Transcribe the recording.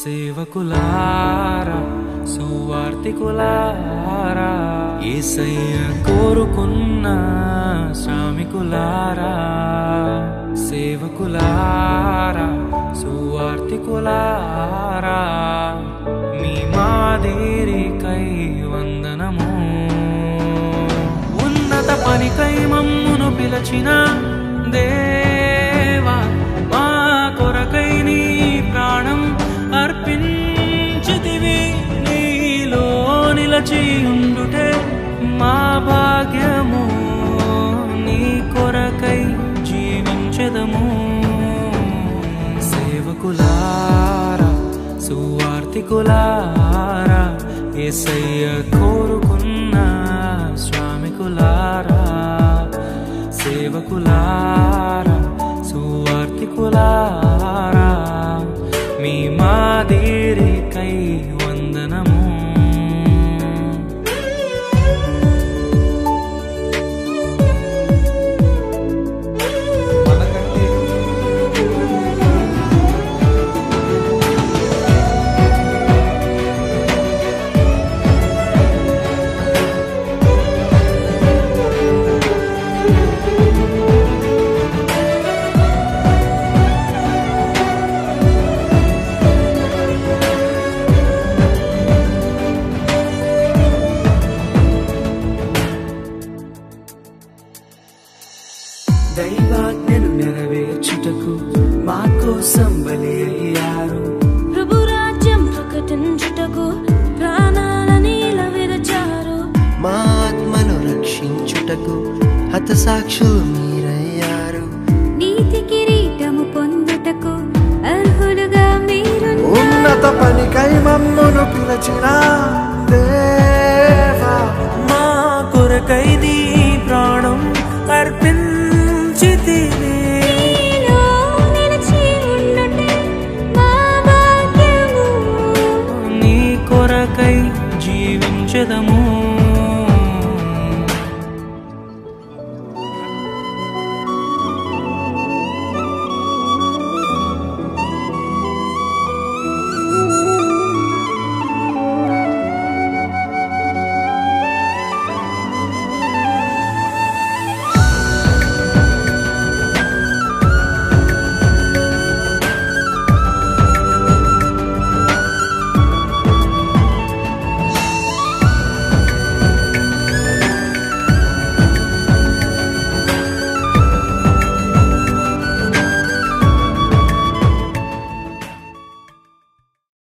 సేవకులారా సువార్తికులారా ఏసయ్య కోరుకున్న శ్రామికులారా సేవకులారా సువార్తికులారా మీ మాదేరికై వందనము ఉన్నత పనికై మమ్మును పిలచిన దేవా మా కొరకై నీ ప్రాణం అర్పించితివి నీలో నిలచి ఉండుటే మా భాగ్యము నీ కొరకై జీవించదము సేవకులారా సువార్తికులారా ఏసయ్య కోరుకున్న శ్రామికులారా సేవకులారా సువార్తికులారా మీ మాదిరికై వందనము మనకంటే దైవాజ్ఞను నెరవేర్చుటకు మా కోసం బలి అయ్యారు ప్రభు రాజ్యం ప్రకటించుటకు ప్రాణాలని విరచారు మా ఆత్మను రక్షించుటకు హతసాక్షులు మీరయ్యారు నీతి కిరీటము పొందుటకు అర్హులుగా మీరు ఉన్నత పనికై మమ్మును పిలచిన